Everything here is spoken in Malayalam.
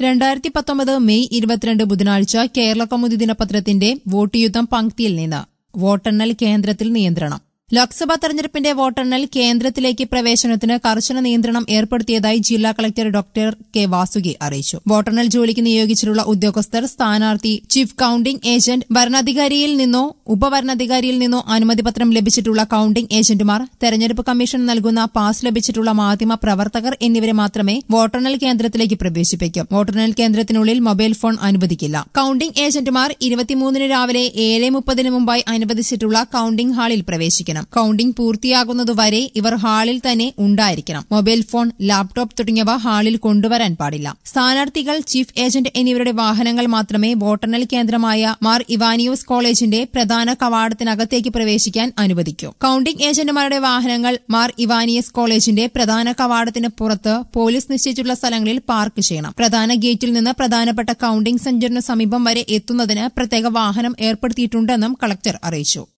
രണ്ടായിരത്തി പത്തൊമ്പത് മെയ് ഇരുപത്തിരണ്ട് ബുധനാഴ്ച കേരള കൗമുദി ദിനപത്രത്തിന്റെ വോട്ട് യുദ്ധം പങ്ക്തിയിൽ നിന്ന് വോട്ടെണ്ണൽ കേന്ദ്രത്തിൽ നിയന്ത്രണം ലോക്സഭാ തെരഞ്ഞെടുപ്പിന്റെ വോട്ടെണ്ണൽ കേന്ദ്രത്തിലേക്ക് പ്രവേശനത്തിന് കർശന നിയന്ത്രണം ഏർപ്പെടുത്തിയതായി ജില്ലാ കളക്ടർ ഡോക്ടർ കെ വാസുകി അറിയിച്ചു വോട്ടെണ്ണൽ ജോലിക്ക് നിയോഗിച്ചിട്ടുള്ള ഉദ്യോഗസ്ഥർ സ്ഥാനാർത്ഥി ചീഫ് കൌണ്ടിംഗ് ഏജന്റ് ഭരണാധികാരിയിൽ നിന്നോ ഉപഭരണാധികാരിയിൽ നിന്നോ അനുമതി പത്രം ലഭിച്ചിട്ടുള്ള കൌണ്ടിംഗ് ഏജന്റുമാർ തെരഞ്ഞെടുപ്പ് കമ്മീഷൻ നൽകുന്ന പാസ് ലഭിച്ചിട്ടുള്ള മാധ്യമ പ്രവർത്തകർ എന്നിവരെ മാത്രമേ വോട്ടെണ്ണൽ കേന്ദ്രത്തിലേക്ക് പ്രവേശിപ്പിക്കൂ വോട്ടെണ്ണൽ കേന്ദ്രത്തിനുള്ളിൽ മൊബൈൽ ഫോൺ അനുവദിക്കില്ല കൌണ്ടിംഗ് ഏജന്റുമാർ ഇരുപത്തിമൂന്നിന് രാവിലെ ഏഴ് മുപ്പതിന് മുമ്പായി അനുവദിച്ചിട്ടുള്ള കൌണ്ടിംഗ് ഹാളിൽ പ്രവേശിക്കണം കൌണ്ടിംഗ് പൂർത്തിയാകുന്നതുവരെ ഇവർ ഹാളിൽ തന്നെ ഉണ്ടായിരിക്കണം മൊബൈൽ ഫോൺ ലാപ്ടോപ്പ് തുടങ്ങിയവ ഹാളിൽ കൊണ്ടുവരാൻ പാടില്ല സ്ഥാനാർത്ഥികൾ ചീഫ് ഏജന്റ് എന്നിവരുടെ വാഹനങ്ങൾ മാത്രമേ വോട്ടെണ്ണൽ കേന്ദ്രമായ മാർ ഇവാനിയോസ് കോളേജിന്റെ പ്രധാന കവാടത്തിനകത്തേക്ക് പ്രവേശിക്കാൻ അനുവദിക്കൂ കൌണ്ടിംഗ് ഏജന്റുമാരുടെ വാഹനങ്ങൾ മാർ ഇവാനിയസ് കോളേജിന്റെ പ്രധാന കവാടത്തിന് പുറത്ത് പോലീസ് നിശ്ചയിച്ചിട്ടുള്ള സ്ഥലങ്ങളിൽ പാർക്ക് ചെയ്യണം പ്രധാന ഗേറ്റിൽ നിന്ന് പ്രധാനപ്പെട്ട കൌണ്ടിംഗ് സെന്ററിന് സമീപം വരെ എത്തുന്നതിന് പ്രത്യേക വാഹനം ഏർപ്പെടുത്തിയിട്ടുണ്ടെന്നും കളക്ടർ അറിയിച്ചു